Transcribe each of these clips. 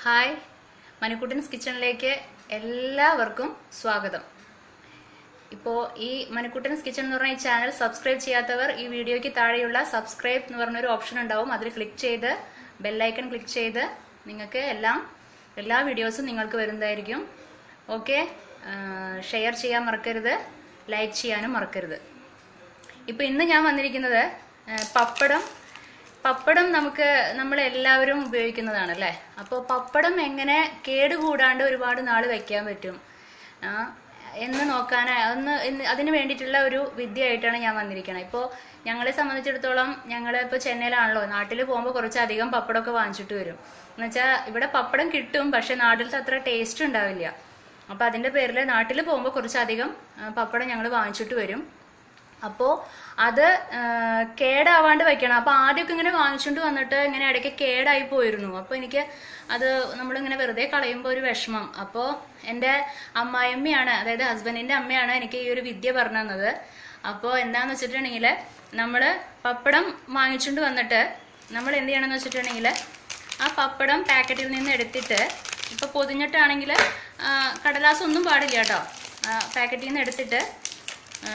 hi മണിക്കുട്ടൻസ് കിച്ചണിലേക്ക് എല്ലാവർക്കും സ്വാഗതം ഇപ്പോൾ ഈ മണിക്കുട്ടൻസ് കിച്ചൺ എന്ന് പറഞ്ഞ ഈ ചാനൽ സബ്സ്ക്രൈബ് ചെയ്യാത്തവർ ഈ വീഡിയോയ്ക്ക് താഴെയുള്ള സബ്സ്ക്രൈബ് എന്ന് പറഞ്ഞൊരു ഓപ്ഷൻ ഉണ്ടാവും അതിൽ ക്ലിക്ക് ചെയ്ത് ബെല്ലൈക്കൺ ക്ലിക്ക് ചെയ്ത് നിങ്ങൾക്ക് എല്ലാം എല്ലാ വീഡിയോസും നിങ്ങൾക്ക് വരുന്നതായിരിക്കും ഓക്കെ ഷെയർ ചെയ്യാൻ മറക്കരുത് ലൈക്ക് ചെയ്യാനും മറക്കരുത് ഇപ്പൊ ഇന്ന് ഞാൻ വന്നിരിക്കുന്നത് ആ, പപ്പടം പപ്പടം നമുക്ക് നമ്മൾ എല്ലാവരും ഉപയോഗിക്കുന്നതാണ് അല്ലേ അപ്പോൾ പപ്പടം എങ്ങനെ കേടുകൂടാണ്ട് ഒരുപാട് നാൾ വെക്കാൻ പറ്റും ആ, എന്ന് നോക്കാൻ ഒന്ന് ഇന്ന് അതിന് വേണ്ടിയിട്ടുള്ള ഒരു വിദ്യയായിട്ടാണ് ഞാൻ വന്നിരിക്കുന്നത് ഇപ്പോൾ ഞങ്ങളെ സംബന്ധിച്ചിടത്തോളം ഞങ്ങൾ ഇപ്പോൾ ചെന്നൈയിലാണല്ലോ നാട്ടിൽ പോകുമ്പോൾ കുറച്ചധികം പപ്പടമൊക്കെ വാങ്ങിച്ചിട്ട് വരും എന്നുവെച്ചാൽ ഇവിടെ പപ്പടം കിട്ടും പക്ഷെ നാട്ടിലത്തെ അത്ര ടേസ്റ്റ് ഉണ്ടാവില്ല അപ്പോൾ അതിൻ്റെ പേരിൽ നാട്ടിൽ പോകുമ്പോൾ കുറച്ചധികം ആ, പപ്പടം ഞങ്ങൾ വാങ്ങിച്ചിട്ട് വരും അപ്പോൾ അത് ആ, കേടാവാണ്ട് വെക്കണം അപ്പോൾ ആദ്യമൊക്കെ ഇങ്ങനെ വാങ്ങിച്ചുകൊണ്ട് വന്നിട്ട് ഇങ്ങനെ ഇടയ്ക്ക് കേടായി പോയിരുന്നു അപ്പോൾ എനിക്ക് അത് നമ്മളിങ്ങനെ വെറുതെ കളയുമ്പോൾ ഒരു വിഷമം അപ്പോൾ എൻ്റെ അമ്മായിയമ്മയാണ് അതായത് ഹസ്ബൻഡിൻ്റെ അമ്മയാണ് എനിക്ക് ഈ ഒരു വിദ്യ പറഞ്ഞു തന്നത് അപ്പോൾ എന്താന്ന് വെച്ചിട്ടുണ്ടെങ്കിൽ നമ്മൾ പപ്പടം വാങ്ങിച്ചുകൊണ്ട് വന്നിട്ട് നമ്മൾ എന്ത് ചെയ്യണമെന്ന് വെച്ചിട്ടുണ്ടെങ്കിൽ ആ പപ്പടം പാക്കറ്റിൽ നിന്ന് എടുത്തിട്ട് ഇപ്പോൾ പൊതിഞ്ഞിട്ടാണെങ്കിൽ കടലാസ് ഒന്നും പാടില്ല കേട്ടോ പാക്കറ്റിൽ നിന്ന് എടുത്തിട്ട് ആ,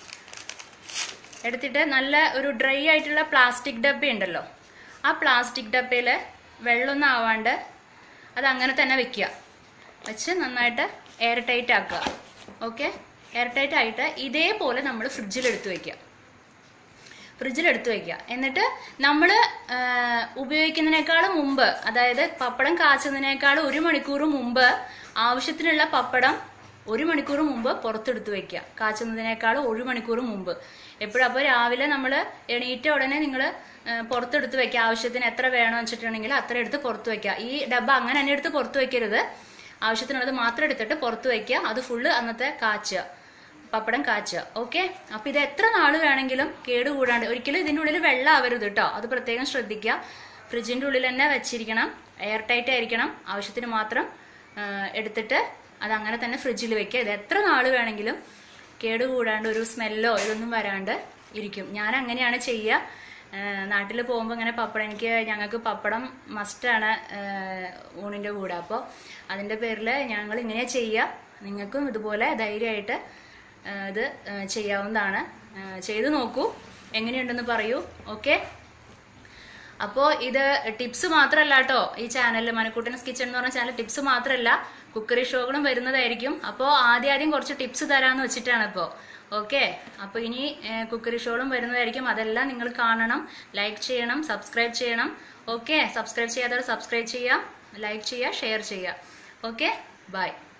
എടുത്തിട്ട് നല്ല ഒരു ഡ്രൈ ആയിട്ടുള്ള പ്ലാസ്റ്റിക് ഡബ്ബ ഉണ്ടല്ലോ ആ പ്ലാസ്റ്റിക് ഡബ്ബയിൽ വെള്ളമൊന്നും ആവാണ്ട് അത് അങ്ങനെ തന്നെ വെക്കുക വെച്ച് നന്നായിട്ട് എയർ ടൈറ്റ് ആക്കുക ഓക്കെ എയർ ടൈറ്റ് ആയിട്ട് ഇതേപോലെ നമ്മൾ ഫ്രിഡ്ജിൽ എടുത്ത് വെക്കുക ഫ്രിഡ്ജിൽ എടുത്തു വെക്കുക എന്നിട്ട് നമ്മൾ ഉപയോഗിക്കുന്നതിനേക്കാൾ മുമ്പ് അതായത് പപ്പടം കാച്ചുന്നതിനേക്കാൾ ഒരു മണിക്കൂർ മുമ്പ് ആവശ്യത്തിനുള്ള പപ്പടം ഒരു മണിക്കൂർ മുമ്പ് പുറത്തെടുത്ത് വെക്കുക കാച്ചുന്നതിനേക്കാൾ ഒരു മണിക്കൂർ മുമ്പ് എപ്പോഴും അപ്പോൾ രാവിലെ നമ്മൾ എണീറ്റ ഉടനെ നിങ്ങൾ പുറത്തെടുത്ത് വെക്കുക ആവശ്യത്തിന് എത്ര വേണമെന്ന് വെച്ചിട്ടുണ്ടെങ്കിൽ അത്ര എടുത്ത് പുറത്ത് വെക്കുക ഈ ഡബ്ബ അങ്ങനെ തന്നെ എടുത്ത് പുറത്ത് വെക്കരുത് ആവശ്യത്തിനുള്ളത് മാത്രം എടുത്തിട്ട് പുറത്ത് വെക്കുക അത് ഫുള്ള് അന്നത്തെ കാച്ചുക പപ്പടം കാച്ചുക ഓക്കെ അപ്പൊ ഇത് എത്ര നാള് വേണമെങ്കിലും കേടുകൂടാണ്ട് ഒരിക്കലും ഇതിന്റെ ഉള്ളിൽ വെള്ളം ആവരുത് കേട്ടോ അത് പ്രത്യേകം ശ്രദ്ധിക്കുക ഫ്രിഡ്ജിന്റെ ഉള്ളിൽ തന്നെ വെച്ചിരിക്കണം എയർ ടൈറ്റ് ആയിരിക്കണം ആവശ്യത്തിന് മാത്രം ആ, എടുത്തിട്ട് അത് അങ്ങനെ തന്നെ ഫ്രിഡ്ജിൽ വെക്കുക ഇത് എത്ര നാള് വേണമെങ്കിലും കേടുകൂടാണ്ട് ഒരു സ്മെല്ലോ ഇതൊന്നും വരാണ്ട് ഇരിക്കും ഞാൻ അങ്ങനെയാണ് ചെയ്യുക നാട്ടിൽ പോകുമ്പോൾ ഇങ്ങനെ പപ്പടം എനിക്ക് ഞങ്ങൾക്ക് പപ്പടം മസ്റ്റാണ് ഊണിൻ്റെ കൂടെ അപ്പോൾ അതിൻ്റെ പേരിൽ ഞങ്ങൾ ഇങ്ങനെ ചെയ്യുക നിങ്ങൾക്കും ഇതുപോലെ ധൈര്യമായിട്ട് ആ, ഇത് ആ, ചെയ്യാവുന്നതാണ് ആ, ചെയ്തു നോക്കൂ എങ്ങനെയുണ്ടെന്ന് പറയൂ ഓക്കെ അപ്പോൾ ഇത് ടിപ്സ് മാത്രമല്ല കേട്ടോ ഈ ചാനലിൽ മനക്കൂട്ടൻസ് കിച്ചൺ എന്ന് പറഞ്ഞ ചാനൽ ടിപ്സ് മാത്രമല്ല കുക്കറി ഷോകളും വരുന്നതായിരിക്കും അപ്പോൾ ആദ്യം ആദ്യം കുറച്ച് ടിപ്സ് തരാമെന്ന് വെച്ചിട്ടാണ് ഇപ്പോൾ ഓക്കെ അപ്പോൾ ഇനി കുക്കറി ഷോകളും വരുന്നതായിരിക്കും അതെല്ലാം നിങ്ങൾ കാണണം ലൈക്ക് ചെയ്യണം സബ്സ്ക്രൈബ് ചെയ്യണം ഓക്കെ സബ്സ്ക്രൈബ് ചെയ്യാത്തവർ സബ്സ്ക്രൈബ് ചെയ്യുക ലൈക്ക് ചെയ്യുക ഷെയർ ചെയ്യുക ഓക്കെ ബൈ